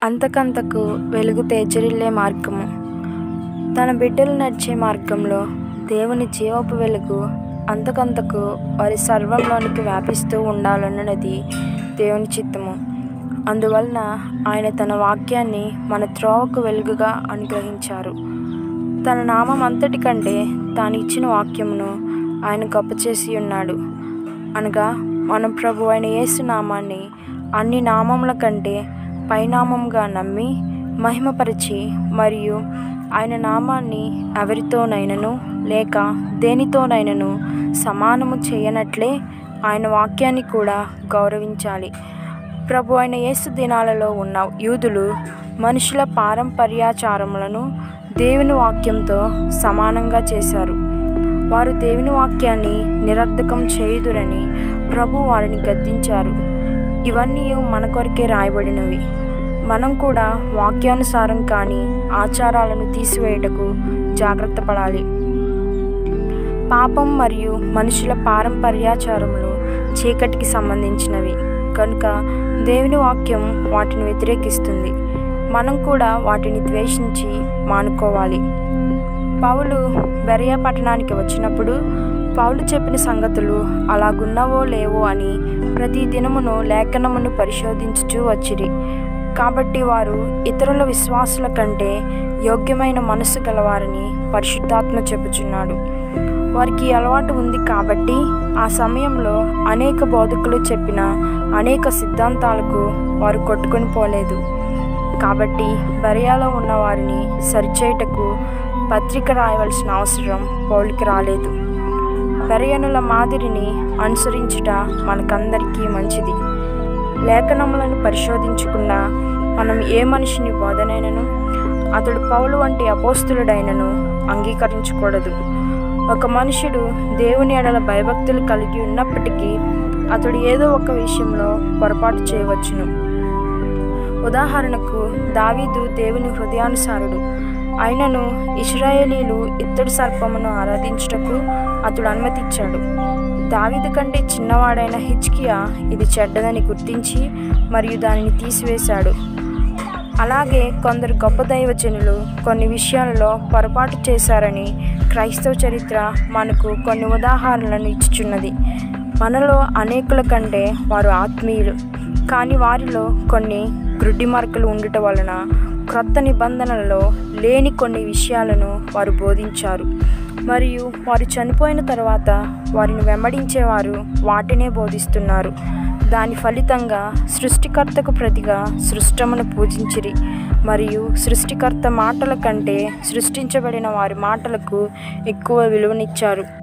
అంతకంతకు వెలుగు తేజరిల్లే మార్గము తన బిడ్డలు నడిచే మార్గంలో దేవుని జీవపు వెలుగు అంతకంతకు వారి సర్వంలోనికి వ్యాపిస్తూ ఉండాలన్నది దేవుని చిత్తము అందువలన ఆయన తన వాక్యాన్ని మన త్రోవకు వెలుగుగా అనుగ్రహించారు తన నామం అంతటి కంటే తాను ఇచ్చిన వాక్యమును ఆయన గొప్ప చేసి ఉన్నాడు అనగా మన ప్రభు అయిన యేసు నామాన్ని అన్ని నామముల కంటే పైనామంగా నమ్మి మహిమపరిచి మరియు ఆయన నామాన్ని ఎవరితోనైనను లేక దేనితోనైనను సమానము చేయనట్లే ఆయన వాక్యాన్ని కూడా గౌరవించాలి ప్రభు అయిన యేసు దినాలలో ఉన్న యూదులు మనుషుల పారంపర్యాచారములను దేవుని వాక్యంతో సమానంగా చేశారు వారు దేవుని వాక్యాన్ని నిరర్ధకం చేయుదురని ప్రభు వారిని గద్దించారు ఇవన్నీ మన కొరకే రాయబడినవి మనం కూడా వాక్యానుసారం కాని ఆచారాలను తీసివేయటకు జాగ్రత్త పడాలి పాపం మరియు మనుషుల పారంపర్యాచారములు చీకటికి సంబంధించినవి కనుక దేవుని వాక్యం వాటిని వ్యతిరేకిస్తుంది మనం కూడా వాటిని ద్వేషించి మానుకోవాలి పౌలు బెరియా పట్టణానికి వచ్చినప్పుడు పౌలు చెప్పిన సంగతులు అలాగున్నవో లేవో అని ప్రతి దినమును లేఖనమును పరిశోధించుచూ వచ్చిరి కాబట్టి వారు ఇతరుల విశ్వాసుల కంటే యోగ్యమైన మనసు గలవారని పరిశుద్ధాత్మ చెప్పుచున్నాడు వారికి అలవాటు ఉంది కాబట్టి ఆ సమయంలో అనేక బోధకులు చెప్పిన అనేక సిద్ధాంతాలకు వారు కొట్టుకొని పోలేదు కాబట్టి బరియాలో ఉన్న వారిని సరిచేయటకు పత్రిక రాయవలసిన అవసరం పౌలికి రాలేదు బరియనుల మాదిరిని అనుసరించుట మనకందరికీ మంచిది లేఖనములను పరిశోధించకుండా మనం ఏ మనిషిని బోధనైనను అతడు పౌలు వంటి అపోస్తులుడైనను అంగీకరించకూడదు ఒక మనుషుడు దేవుని ఎడల భయభక్తులు కలిగి ఉన్నప్పటికీ అతడు ఏదో ఒక విషయంలో పొరపాటు చేయవచ్చును ఉదాహరణకు దావీదు దేవుని హృదయానుసారుడు అయినను ఇస్రాయేలీలు ఇత్తడి సర్పమును ఆరాధించుటకు అతడు అనుమతిచ్చాడు దావీదు కంటే చిన్నవాడైన హిచ్కియా ఇది చెడ్డదని గుర్తించి మరియు దానిని తీసివేశాడు అలాగే కొందరు గొప్ప దైవజనులు కొన్ని విషయాలలో పొరపాటు చేశారని క్రైస్తవ చరిత్ర మనకు కొన్ని ఉదాహరణలను ఇచ్చుచున్నది మనలో అనేకుల కంటే వారు ఆత్మీయులు కానీ వారిలో కొన్ని గ్రుడ్డి మార్కులు ఉండటం వలన క్రొత్త నిబంధనలలో లేని కొన్ని విషయాలను వారు బోధించారు మరియు వారు చనిపోయిన తర్వాత వారిని వెంబడించేవారు వాటినే బోధిస్తున్నారు దాని ఫలితంగా సృష్టికర్తకు ప్రతిగా సృష్టమును పూజించిరి మరియు సృష్టికర్త మాటల కంటే సృష్టించబడిన వారి మాటలకు ఎక్కువ విలువనిచ్చారు